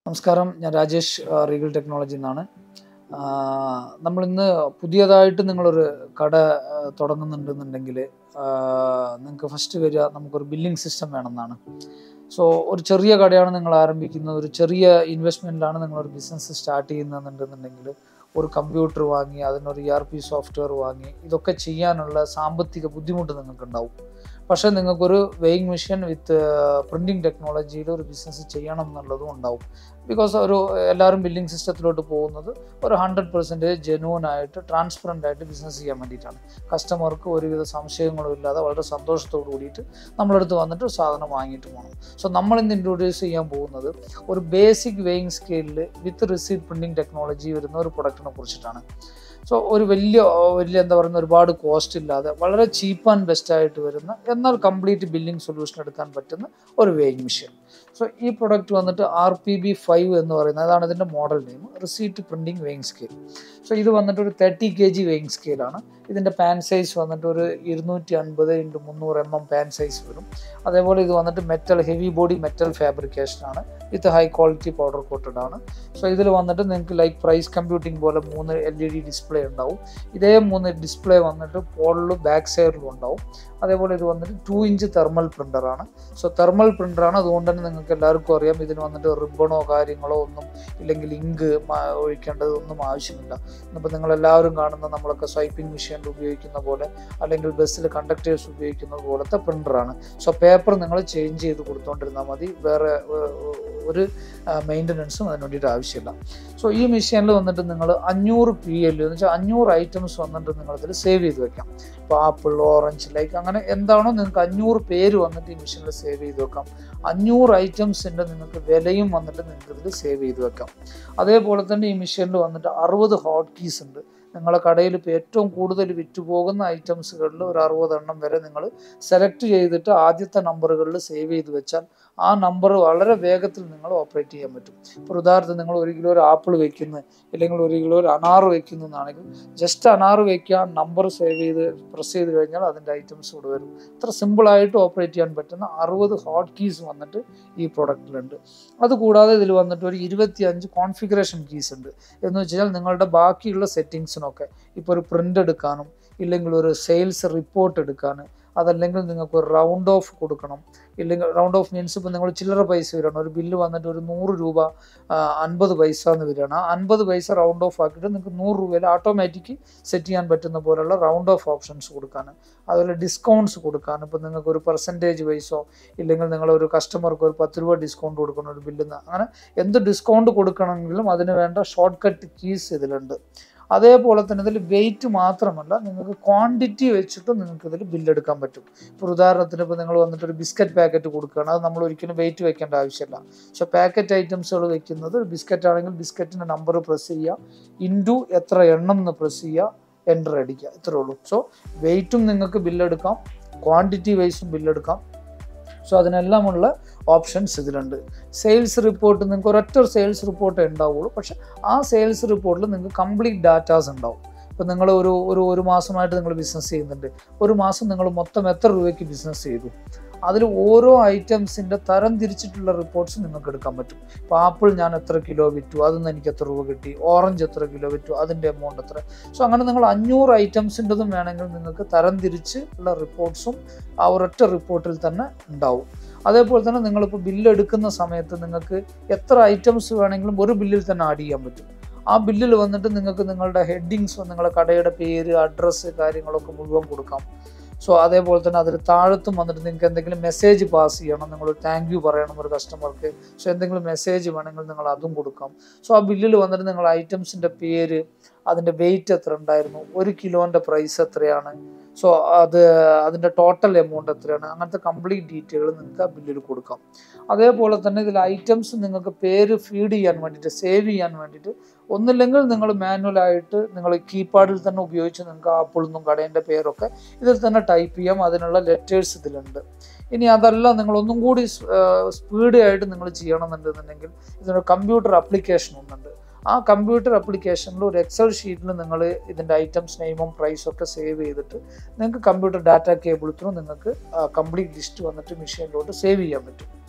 നമസ്കാരം ഞാൻ രാജേഷ് ആ, റീഗൽ ടെക്നോളജി എന്നാണ് നമ്മൾ ഇന്ന് പുതിയതായിട്ട് നിങ്ങളൊരു കട ആ, തുടങ്ങുന്നുണ്ടെന്നുണ്ടെങ്കിൽ നിങ്ങൾക്ക് ഫസ്റ്റ് വരിക നമുക്കൊരു ബില്ലിംഗ് സിസ്റ്റം വേണമെന്നാണ് സോ ഒരു ചെറിയ കടയാണ് നിങ്ങൾ ആരംഭിക്കുന്നത് ഒരു ചെറിയ ഇൻവെസ്റ്റ്മെൻറ്റിലാണ് നിങ്ങളൊരു ബിസിനസ് സ്റ്റാർട്ട് ചെയ്യുന്നുണ്ടെന്നുണ്ടെങ്കിൽ ഒരു കമ്പ്യൂട്ടർ വാങ്ങി അതിനൊരു ഇ ആർ പി സോഫ്റ്റ്വെയർ വാങ്ങി ഇതൊക്കെ ചെയ്യാനുള്ള സാമ്പത്തിക ബുദ്ധിമുട്ട് നിങ്ങൾക്കുണ്ടാവും പക്ഷേ നിങ്ങൾക്കൊരു വെയിങ് മെഷീൻ വിത്ത് പ്രിൻറ്റിംഗ് ടെക്നോളജിയിൽ ഒരു ബിസിനസ് ചെയ്യണം എന്നുള്ളതും ഉണ്ടാവും ബിക്കോസ് ഒരു എല്ലാവരും ബില്ലിംഗ് സിസ്റ്റത്തിലോട്ട് പോകുന്നത് ഒരു ഹൺഡ്രഡ് പെർസെൻറ്റേജ് ജെനുവൻ ആയിട്ട് ട്രാൻസ്പെറൻ്റ് ആയിട്ട് ബിസിനസ് ചെയ്യാൻ വേണ്ടിയിട്ടാണ് കസ്റ്റമർക്ക് ഒരുവിധ സംശയങ്ങളും ഇല്ലാതെ വളരെ സന്തോഷത്തോടു കൂടിയിട്ട് നമ്മളടുത്ത് വന്നിട്ട് ഒരു സാധനം വാങ്ങിയിട്ട് പോകണം സോ നമ്മൾ ഇന്ന് ഇൻട്രൊഡ്യൂസ് ചെയ്യാൻ പോകുന്നത് ഒരു ബേസിക് വെയിങ് സ്കെയിലിൽ വിത്ത് റിസീറ്റ് പ്രിൻറ്റിംഗ് ടെക്നോളജി വരുന്ന ഒരു പ്രൊഡക്റ്റിനെ കുറിച്ചിട്ടാണ് സോ ഒരു വലിയ വലിയ എന്താ പറയുന്ന ഒരുപാട് കോസ്റ്റ് ഇല്ലാതെ വളരെ ചീപ്പ് ആൻഡ് ബെസ്റ്റ് ആയിട്ട് വരുന്ന എന്നാൽ കംപ്ലീറ്റ് ബില്ലിംഗ് സൊല്യൂഷൻ എടുക്കാൻ പറ്റുന്ന ഒരു വെയിങ് മെഷീൻ സോ ഈ പ്രൊഡക്റ്റ് വന്നിട്ട് ആർ പി ബി ഫൈവ് എന്ന് പറയുന്നത് അതാണ് ഇതിൻ്റെ model name receipt printing weighing scale so ഇത് വന്നിട്ട് ഒരു തേർട്ടി കെ ജി വെയിങ് സ്കെയിലാണ് ഇതിൻ്റെ പാൻ സൈസ് വന്നിട്ട് ഒരു ഇരുന്നൂറ്റി അൻപത് ഇൻറ്റു മുന്നൂറ് എം എം പാൻ സൈസ് വരും അതേപോലെ ഇത് വന്നിട്ട് metal heavy body metal fabrication ആണ് with high quality powder coated ആണ് സോ ഇതിൽ വന്നിട്ട് നിങ്ങൾക്ക് ലൈക്ക് പ്രൈസ് കമ്പ്യൂട്ടിംഗ് പോലെ മൂന്ന് എൽ ഇ ഡി ഡിസ്പ്ലേ ഉണ്ടാവും ഇതേ മൂന്ന് ഡിസ്പ്ലേ വന്നിട്ട് പോളിലും ബാക്ക് സൈഡിലും ഉണ്ടാവും അതേപോലെ ഇത് വന്നിട്ട് ടു ഇഞ്ച് തെർമൽ പ്രിൻ്ററാണ് സോ തെർമൽ പ്രിൻ്ററാണ് അതുകൊണ്ട് തന്നെ നിങ്ങൾക്ക് എല്ലാവർക്കും അറിയാം ഇതിന് വന്നിട്ട് റിബണോ കാര്യങ്ങളോ ഒന്നും ഇല്ലെങ്കിൽ ഇങ്ക് ഒഴിക്കേണ്ടത് ഒന്നും ആവശ്യമില്ല ഇന്നിപ്പോൾ നിങ്ങൾ എല്ലാവരും കാണുന്ന നമ്മളൊക്കെ സ്വൈപ്പിംഗ് മെഷീനിൽ ഉപയോഗിക്കുന്ന പോലെ അല്ലെങ്കിൽ ബസ്സിൽ കണ്ടക്ടേഴ്സ് ഉപയോഗിക്കുന്നത് പോലത്തെ പ്രിൻ്ററാണ് സോ പേപ്പർ നിങ്ങൾ ചേഞ്ച് ചെയ്ത് കൊടുത്തുകൊണ്ടിരുന്നാൽ മതി വേറെ ഏർ, ഒരു മെയിൻ്റനൻസും അതിന് വേണ്ടിയിട്ട് ആവശ്യമില്ല സോ ഈ മെഷീനിൽ വന്നിട്ട് നിങ്ങൾ അഞ്ഞൂറ് പി എൽ എന്ന് വെച്ചാൽ അഞ്ഞൂറ് ഐറ്റംസ് വന്നിട്ട് നിങ്ങളിതിൽ സേവ് ചെയ്ത് വെക്കാം ഇപ്പോൾ ആപ്പിൾ ഓറഞ്ച് ലൈക്ക് അങ്ങനെ എന്താണോ നിങ്ങൾക്ക് അഞ്ഞൂറ് പേര് വന്നിട്ട് ഈ മെഷീനിൽ സേവ് ചെയ്ത് വെക്കാം അഞ്ഞൂറ് ഐറ്റംസിൻ്റെ നിങ്ങൾക്ക് വിലയും വന്നിട്ട് നിങ്ങൾക്ക് ഇതിൽ സേവ് ചെയ്ത് വെക്കാം അതേപോലെ തന്നെ ഈ മെഷീനിൽ വന്നിട്ട് അറുപത് ഹോട്ട് കീസ് ഉണ്ട് നിങ്ങളെ കടയിൽ ഇപ്പോൾ ഏറ്റവും കൂടുതൽ വിറ്റുപോകുന്ന ഐറ്റംസുകളിൽ ഒരു അറുപതെണ്ണം വരെ നിങ്ങൾ സെലക്ട് ചെയ്തിട്ട് ആദ്യത്തെ നമ്പറുകളിൽ സേവ് ചെയ്ത് വെച്ചാൽ ആ നമ്പർ വളരെ വേഗത്തിൽ നിങ്ങൾ ഓപ്പറേറ്റ് ചെയ്യാൻ പറ്റും ഇപ്പോൾ ഉദാഹരണത്തിന് നിങ്ങൾ ഒരു കിലോ ഒരു ആപ്പിൾ വെക്കുന്നു അല്ലെങ്കിൽ ഒരു കിലോ ഒരു അനാറ് വെക്കുന്നു എന്നാണെങ്കിൽ ജസ്റ്റ് അനാറ് വെക്കുക നമ്പർ സേവ് ചെയ്ത് പ്രസ് ചെയ്ത് കഴിഞ്ഞാൽ അതിൻ്റെ ഐറ്റംസ് ഇവിടെ വരും ഇത്ര സിമ്പിളായിട്ട് ഓപ്പറേറ്റ് ചെയ്യാൻ പറ്റുന്ന അറുപത് ഹോട്ട് കീസ് വന്നിട്ട് ഈ പ്രൊഡക്റ്റിലുണ്ട് അതുകൂടാതെ ഇതിൽ വന്നിട്ട് ഒരു ഇരുപത്തി അഞ്ച് കോൺഫിഗറേഷൻ കീസ് ഉണ്ട് എന്ന് വെച്ച് കഴിഞ്ഞാൽ നിങ്ങളുടെ ബാക്കിയുള്ള സെറ്റിങ്സിനൊക്കെ ഇപ്പോൾ ഒരു പ്രിൻ്റ് എടുക്കാനും ഇല്ലെങ്കിൽ ഒരു സെയിൽസ് റിപ്പോർട്ട് എടുക്കാൻ അതല്ലെങ്കിൽ നിങ്ങൾക്ക് ഒരു റൗണ്ട് ഓഫ് കൊടുക്കണം ഇല്ലെങ്കിൽ റൗണ്ട് ഓഫ് മീൻസ് ഇപ്പോൾ നിങ്ങൾ ചില്ലറ പൈസ വരണം ഒരു ബില്ല് വന്നിട്ട് ഒരു നൂറ് രൂപ ആ, അൻപത് പൈസ എന്ന് വരികയാണ് ആ അൻപത് പൈസ റൗണ്ട് ഓഫ് ആക്കിയിട്ട് നിങ്ങൾക്ക് നൂറ് രൂപയിൽ ഓട്ടോമാറ്റിക് സെറ്റ് ചെയ്യാൻ പറ്റുന്ന പോലുള്ള റൗണ്ട് ഓഫ് ഓപ്ഷൻസ് കൊടുക്കാൻ അതുപോലെ ഡിസ്കൗണ്ട്സ് കൊടുക്കാൻ ഇപ്പോൾ നിങ്ങൾക്ക് ഒരു പെർസെൻറ്റേജ് വൈസോ ഇല്ലെങ്കിൽ നിങ്ങൾ ഒരു കസ്റ്റമർക്ക് ഒരു പത്ത് രൂപ ഡിസ്കൗണ്ട് കൊടുക്കണം ഒരു ബില്ലിൽ നിന്ന് അങ്ങനെ എന്ത് ഡിസ്കൗണ്ട് കൊടുക്കണമെങ്കിലും അതിന് വേണ്ട ഷോർട്ട് കട്ട് കീസ് ഇതിലുണ്ട് അതേപോലെ തന്നെ ഇതിൽ വെയിറ്റ് മാത്രമല്ല നിങ്ങൾക്ക് ക്വാണ്ടിറ്റി വെച്ചിട്ട് നിങ്ങൾക്ക് ഇതിൽ ബില്ലെടുക്കാൻ പറ്റും ഇപ്പോൾ ഉദാഹരണത്തിന് ഇപ്പോൾ നിങ്ങൾ വന്നിട്ട് ഒരു ബിസ്ക്കറ്റ് പാക്കറ്റ് കൊടുക്കുകയാണ് അത് നമ്മൾ ഒരിക്കലും വെയിറ്റ് വെക്കേണ്ട ആവശ്യമില്ല പക്ഷേ പാക്കറ്റ് ഐറ്റംസുകൾ വെക്കുന്നത് ബിസ്ക്കറ്റ് ആണെങ്കിൽ ബിസ്ക്കറ്റിൻ്റെ നമ്പർ പ്രസ് ചെയ്യുക ഇൻറ്റു എത്ര എണ്ണം എന്ന് പ്രസ് ചെയ്യുക എൻ്റർ അടിക്കുക ഇത്രേ ഉള്ളൂ സോ വെയിറ്റും നിങ്ങൾക്ക് ബില്ലെടുക്കാം ക്വാണ്ടിറ്റി വൈസും ബില്ലെടുക്കാം സോ അതിനെല്ലാമുള്ള ഓപ്ഷൻസ് ഇതിലുണ്ട് സെയിൽസ് റിപ്പോർട്ട് നിങ്ങൾക്ക് ഒരൊറ്റ സെയിൽസ് റിപ്പോർട്ട് ഉണ്ടാവുള്ളൂ പക്ഷെ ആ സെയിൽസ് റിപ്പോർട്ടിൽ നിങ്ങൾക്ക് കംപ്ലീറ്റ് ഡാറ്റാസ് ഉണ്ടാവും ഇപ്പം നിങ്ങൾ ഒരു ഒരു ഒരു മാസമായിട്ട് നിങ്ങൾ ബിസിനസ് ചെയ്യുന്നുണ്ട് ഒരു മാസം നിങ്ങൾ മൊത്തം എത്ര രൂപയ്ക്ക് ബിസിനസ് ചെയ്തു അതിൽ ഓരോ ഐറ്റംസിൻ്റെ തരം തിരിച്ചിട്ടുള്ള റിപ്പോർട്ട്സ് നിങ്ങൾക്ക് എടുക്കാൻ പറ്റും ഇപ്പോൾ ആപ്പിൾ ഞാൻ എത്ര കിലോ വിറ്റു അതിൽ നിന്ന് എനിക്ക് എത്ര രൂപ കിട്ടി ഓറഞ്ച് എത്ര കിലോ വിറ്റു അതിൻ്റെ എമൗണ്ട് എത്ര സോ അങ്ങനെ നിങ്ങൾ അഞ്ഞൂറ് ഐറ്റംസിൻ്റെതും വേണമെങ്കിൽ നിങ്ങൾക്ക് തരം തിരിച്ച് ഉള്ള റിപ്പോർട്ട്സും ആ ഒരൊറ്റ റിപ്പോർട്ടിൽ തന്നെ ഉണ്ടാവും അതേപോലെ തന്നെ നിങ്ങളിപ്പോൾ ബില്ല് എടുക്കുന്ന സമയത്ത് നിങ്ങൾക്ക് എത്ര ഐറ്റംസ് വേണമെങ്കിലും ഒരു ബില്ലിൽ തന്നെ ആഡ് ചെയ്യാൻ പറ്റും ആ ബില്ലിൽ വന്നിട്ട് നിങ്ങൾക്ക് നിങ്ങളുടെ ഹെഡിങ്സ് നിങ്ങളുടെ കടയുടെ പേര് അഡ്രസ്സ് കാര്യങ്ങളൊക്കെ മുഴുവൻ കൊടുക്കാം സോ അതേപോലെ തന്നെ അതിൽ താഴത്തും വന്നിട്ട് നിങ്ങൾക്ക് എന്തെങ്കിലും മെസ്സേജ് പാസ് ചെയ്യണം നിങ്ങൾ താങ്ക് യു പറയണം ഒരു കസ്റ്റമർക്ക് സോ എന്തെങ്കിലും മെസ്സേജ് വേണമെങ്കിൽ നിങ്ങൾ അതും കൊടുക്കാം സോ ആ ബില്ലിൽ വന്നിട്ട് നിങ്ങൾ ഐറ്റംസിൻ്റെ പേര് അതിൻ്റെ വെയിറ്റ് എത്ര ഉണ്ടായിരുന്നു ഒരു കിലോൻ്റെ പ്രൈസ് എത്രയാണ് സോ അത് അതിൻ്റെ ടോട്ടൽ എമൗണ്ട് എത്രയാണ് അങ്ങനത്തെ കംപ്ലീറ്റ് ഡീറ്റെയിൽ നിങ്ങൾക്ക് ആ ബില്ലിൽ കൊടുക്കാം അതേപോലെ തന്നെ ഇതിൽ ഐറ്റംസ് നിങ്ങൾക്ക് പേര് ഫീഡ് ചെയ്യാൻ വേണ്ടിയിട്ട് സേവ് ചെയ്യാൻ വേണ്ടിയിട്ട് ഒന്നില്ലെങ്കിൽ നിങ്ങൾ മാനുവലായിട്ട് നിങ്ങൾ കീപാഡിൽ തന്നെ ഉപയോഗിച്ച് നിങ്ങൾക്ക് ആപ്പിൾ നിന്നും കടേൻ്റെ പേരൊക്കെ ഇതിൽ തന്നെ ടൈപ്പ് ചെയ്യാം അതിനുള്ള ലെറ്റേഴ്സ് ഇതിലുണ്ട് ഇനി അതല്ല നിങ്ങൾ ഒന്നും കൂടി സ്പീഡ് ആയിട്ട് നിങ്ങൾ ചെയ്യണമെന്നുണ്ടെന്നുണ്ടെങ്കിൽ ഇതിനൊരു കമ്പ്യൂട്ടർ ആപ്ലിക്കേഷൻ ഒന്നുണ്ട് ആ കമ്പ്യൂട്ടർ ആപ്ലിക്കേഷനിൽ ഒരു എക്സൽ ഷീറ്റിൽ നിങ്ങൾ ഇതിൻ്റെ ഐറ്റംസ് നെയിമും പ്രൈസും ഒക്കെ സേവ് ചെയ്തിട്ട് നിങ്ങൾക്ക് കമ്പ്യൂട്ടർ ഡാറ്റ കേബിൾ ത്രൂ നിങ്ങൾക്ക് കംപ്ലീറ്റ് ലിസ്റ്റ് വന്നിട്ട് മെഷീനിലോട്ട് സേവ് ചെയ്യാൻ പറ്റും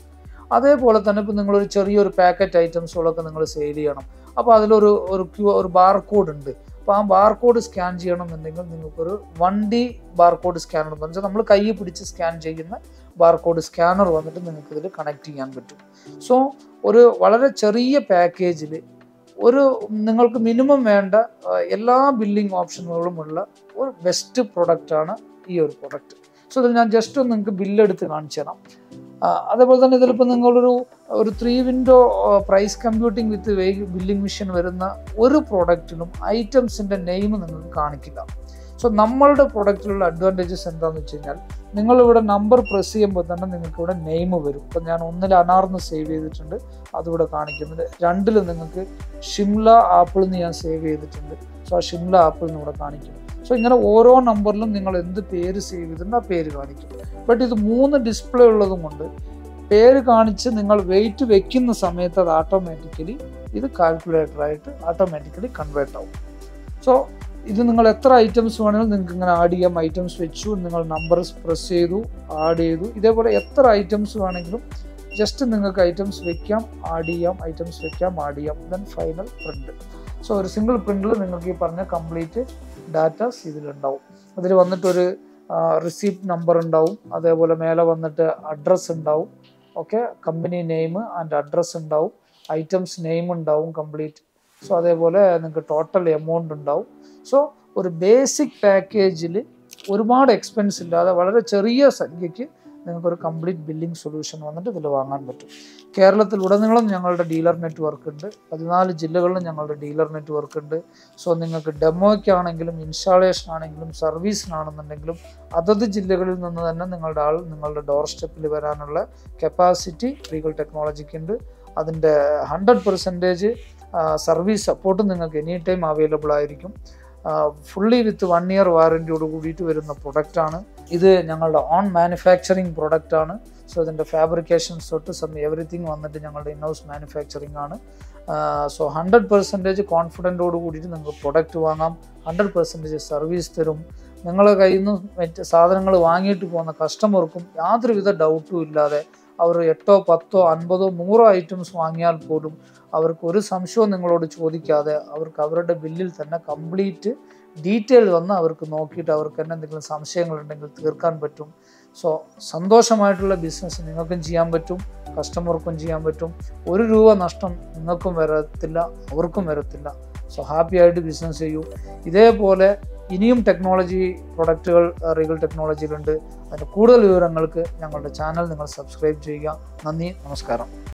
അതേപോലെ തന്നെ ഇപ്പോൾ നിങ്ങളൊരു ചെറിയൊരു പാക്കറ്റ് ഐറ്റംസുകളൊക്കെ നിങ്ങൾ സെയിൽ ചെയ്യണം അപ്പോൾ അതിലൊരു ഒരു ക്യൂ ഒരു ബാർകോഡ് ഉണ്ട് അപ്പോൾ ആ ബാർകോഡ് സ്കാൻ ചെയ്യണമെന്നുണ്ടെങ്കിൽ നിങ്ങൾക്കൊരു വൺ ഡി ബാർകോഡ് സ്കാനർ എന്ന് വെച്ചാൽ നമ്മൾ കൈ പിടിച്ച് സ്കാൻ ചെയ്യുന്ന ബാർകോഡ് സ്കാനർ വന്നിട്ട് നിങ്ങൾക്ക് ഇതിൽ കണക്ട് ചെയ്യാൻ പറ്റും സോ ഒരു വളരെ ചെറിയ പാക്കേജിൽ ഒരു നിങ്ങൾക്ക് മിനിമം വേണ്ട ആ, എല്ലാ ബില്ലിംഗ് ഓപ്ഷനുകളും ഉള്ള ഒരു ബെസ്റ്റ് പ്രൊഡക്റ്റാണ് ഈ ഒരു പ്രൊഡക്റ്റ് സോ ഇതിൽ ഞാൻ ജസ്റ്റ് ഒന്ന് നിങ്ങൾക്ക് ബില്ലെടുത്ത് കാണിച്ചു തരാം ആ, അതേപോലെ തന്നെ ഇതിലിപ്പോൾ നിങ്ങളൊരു ഒരു three window price computing with billing machine വരുന്ന ഒരു പ്രോഡക്റ്റിലും ഐറ്റംസിൻ്റെ നെയിം നിങ്ങൾക്ക് കാണിക്കില്ല സോ നമ്മളുടെ പ്രൊഡക്റ്റിലുള്ള അഡ്വാൻറ്റേജസ് എന്താണെന്ന് വെച്ച് കഴിഞ്ഞാൽ നിങ്ങളിവിടെ നമ്പർ പ്രസ് ചെയ്യുമ്പോൾ തന്നെ നിങ്ങൾക്ക് ഇവിടെ നെയിം വരും ഇപ്പം ഞാൻ ഒന്നിൽ അനാർന്ന് സേവ് ചെയ്തിട്ടുണ്ട് അതിവിടെ കാണിക്കുന്നുണ്ട് രണ്ടിൽ നിങ്ങൾക്ക് ഷിംല ആപ്പിൾ എന്ന് ഞാൻ സേവ് ചെയ്തിട്ടുണ്ട് സോ ആ ഷിംല ആപ്പിൾ എന്ന് ഇവിടെ കാണിക്കും സോ ഇങ്ങനെ ഓരോ നമ്പറിലും നിങ്ങൾ എന്ത് പേര് സേവ് ചെയ്തിട്ടുണ്ട് ആ പേര് കാണിക്കും ബട്ട് ഇത് മൂന്ന് ഡിസ്പ്ലേ ഉള്ളതും കൊണ്ട് പേര് കാണിച്ച് നിങ്ങൾ വെയിറ്റ് വെക്കുന്ന സമയത്ത് അത് ഓട്ടോമാറ്റിക്കലി ഇത് കാൽക്കുലേറ്ററായിട്ട് ഓട്ടോമാറ്റിക്കലി കൺവേർട്ട് ആവും സോ ഇത് നിങ്ങൾ എത്ര ഐറ്റംസ് വേണമെങ്കിലും നിങ്ങൾക്ക് ഇങ്ങനെ ആഡ് ചെയ്യാം ഐറ്റംസ് വെച്ചു നിങ്ങൾ നമ്പർ പ്രസ് ചെയ്തു ആഡ് ചെയ്തു ഇതേപോലെ എത്ര ഐറ്റംസ് വേണമെങ്കിലും ജസ്റ്റ് നിങ്ങൾക്ക് ഐറ്റംസ് വെക്കാം ആഡ് ചെയ്യാം ഐറ്റംസ് വെക്കാം ആഡ് ചെയ്യാം ദെൻ ഫൈനൽ പ്രിന്റ് സോ ഒരു സിംഗിൾ പ്രിന്റിൽ നിങ്ങൾക്ക് ഈ പറഞ്ഞ കംപ്ലീറ്റ് ഡാറ്റാസ് ഇതിലുണ്ടാവും അതിൽ വന്നിട്ടൊരു റിസീപ്റ്റ് നമ്പർ ഉണ്ടാവും അതേപോലെ മേലെ വന്നിട്ട് അഡ്രസ്സ് ഉണ്ടാവും okay company name and address ഉണ്ടാവും ഐറ്റംസ് നെയിം ഉണ്ടാവും കംപ്ലീറ്റ് സോ അതേപോലെ നിങ്ങൾക്ക് ടോട്ടൽ എമൗണ്ട് ഉണ്ടാവും സോ ഒരു ബേസിക് പാക്കേജിൽ ഒരുപാട് എക്സ്പെൻസ് ഇല്ലാതെ വളരെ ചെറിയ സംഖ്യയ്ക്ക് നിങ്ങൾക്കൊരു കംപ്ലീറ്റ് ബില്ലിംഗ് സൊല്യൂഷൻ വന്നിട്ട് ഇതിൽ വാങ്ങാൻ പറ്റും കേരളത്തിലുടനീളം ഞങ്ങളുടെ ഡീലർ നെറ്റ്വർക്ക് ഉണ്ട് പതിനാല് ജില്ലകളിലും ഞങ്ങളുടെ ഡീലർ നെറ്റ്വർക്ക് ഉണ്ട് സോ നിങ്ങൾക്ക് ഡെമോയ്ക്കാണെങ്കിലും ഇൻസ്റ്റാളേഷൻ ആണെങ്കിലും സർവീസിനാണെന്നുണ്ടെങ്കിലും അതത് ജില്ലകളിൽ നിന്ന് തന്നെ നിങ്ങളുടെ ആൾ നിങ്ങളുടെ ഡോർ സ്റ്റെപ്പിൽ വരാനുള്ള കപ്പാസിറ്റി റീഗൽ ടെക്നോളജിക്ക് ഉണ്ട് അതിൻ്റെ ഹൺഡ്രഡ് പെർസെൻറ്റേജ് സർവീസ് സപ്പോർട്ടും നിങ്ങൾക്ക് എനി ടൈം അവൈലബിൾ ആയിരിക്കും ഫുള്ളി വിത്ത് വൺ ഇയർ വാറൻറ്റിയോട് കൂടിയിട്ട് വരുന്ന പ്രൊഡക്റ്റാണ് ഇത് ഞങ്ങളുടെ ഓൺ മാനുഫാക്ചറിങ് പ്രൊഡക്റ്റാണ് സോ ഇതിൻ്റെ ഫാബ്രിക്കേഷൻസ് തൊട്ട് സം എവറിത്തിങ് വന്നിട്ട് ഞങ്ങളുടെ ഇൻഹൗസ് മാനുഫാക്ചറിങ് ആണ് സോ ഹൺഡ്രഡ് പെർസെൻറ്റേജ് കോൺഫിഡൻറ്റോട് കൂടിയിട്ട് നിങ്ങൾക്ക് പ്രൊഡക്റ്റ് വാങ്ങാം ഹൺഡ്രഡ് പെർസെൻറ്റേജ് സർവീസ് തരും നിങ്ങളുടെ കയ്യിൽ നിന്ന് മറ്റ് സാധനങ്ങൾ വാങ്ങിയിട്ട് പോകുന്ന കസ്റ്റമർക്കും യാതൊരുവിധ ഡൗട്ടും ഇല്ലാതെ അവർ എട്ടോ പത്തോ അൻപതോ നൂറോ ഐറ്റംസ് വാങ്ങിയാൽ പോലും അവർക്ക് ഒരു സംശയവും നിങ്ങളോട് ചോദിക്കാതെ അവർക്ക് അവരുടെ ബില്ലിൽ തന്നെ കംപ്ലീറ്റ് ഡീറ്റെയിൽ വന്ന് അവർക്ക് നോക്കിയിട്ട് അവർക്ക് തന്നെ എന്തെങ്കിലും സംശയങ്ങളുണ്ടെങ്കിൽ തീർക്കാൻ പറ്റും സോ സന്തോഷമായിട്ടുള്ള ബിസിനസ് നിങ്ങൾക്കും ചെയ്യാൻ പറ്റും കസ്റ്റമർക്കും ചെയ്യാൻ പറ്റും ഒരു രൂപ നഷ്ടം നിങ്ങൾക്കും വരത്തില്ല അവർക്കും വരത്തില്ല സോ ഹാപ്പി ആയിട്ട് ബിസിനസ് ചെയ്യൂ ഇതേപോലെ ഇനിയും ടെക്നോളജി പ്രൊഡക്റ്റുകൾ റീഗൽ ടെക്നോളജിയിലുണ്ട് അതിൻ്റെ കൂടുതൽ വിവരങ്ങൾക്ക് ഞങ്ങളുടെ ചാനൽ നിങ്ങൾ സബ്സ്ക്രൈബ് ചെയ്യുക നന്ദി നമസ്കാരം